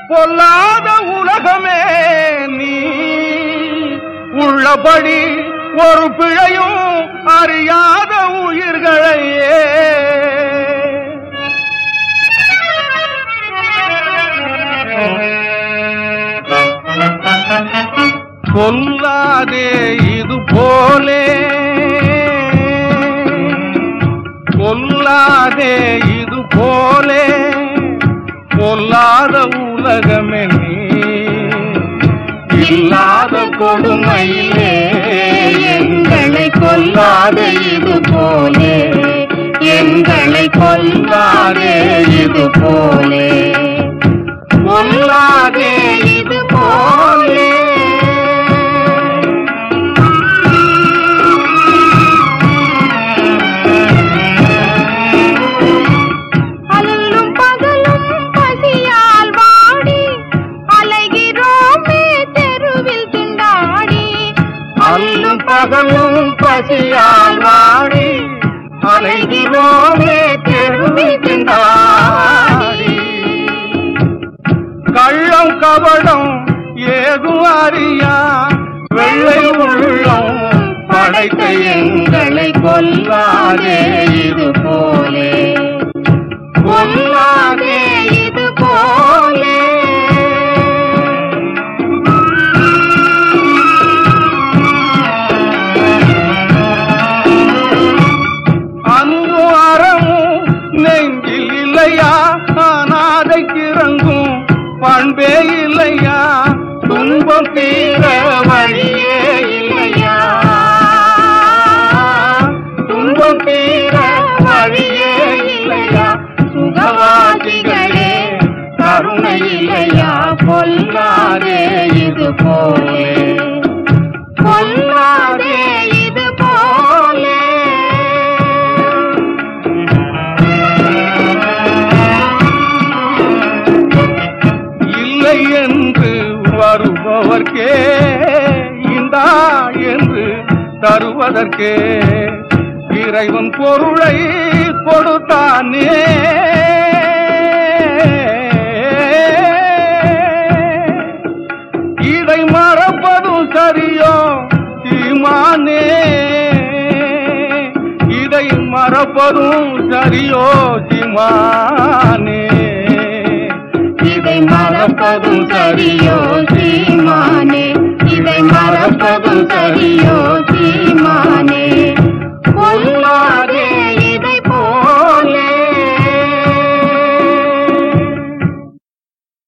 பொல்லாத உலகமே நீ உள்ளபடி ஒரு பிழையும் அறியாத உயிர்களையே சொல்லாதே இது போலே சொல்லாதே இது போலே பொல்லாத உலகமே நீ இல்லாத கொடுமையிலே எங்களை கொல்லாதே இது போலே எங்களை கொல்லாதே இது போலே கொல்லாதே இது போலே அல்லும் பகலும் பசியால் வாடி அலைகிறோமே தெருவில் திண்டாடி அல்லும் பகலும் பசியால் வாடி அலைகிறோமே தெருவில் திண்டாடி கள்ளம் கபடம் ஏதும் அறியா வெள்ளை உள்ளம் படைத்த எங்களை கொல்லாதே இது போலே கொல்லாதே இது போலே அன்பும் அறமும் நெஞ்சில் இல்லையா அனாதைக்கு இறங்கும் பண்பே இல்லையா துன்பம் தீர வழியே இல்லையா துன்பம் தீர வழியே இல்லையா சுகவாசிகளே கருணை இல்லையா கொல்லாதே இது போலே கொல்லாதே இது போலே இல்லை என்று வருபவர்க்கே இந்தா என்று தருவதற்கே இறைவன் பொருளை கொடுத்தானே இதை மறப்பதும் சரியோ சீமானே இதை மறப்பதும் சரியோ சீமானே இதை மறப்பதும் சரியோ சீமானே இதை மறப்பதும் சரியோ சீ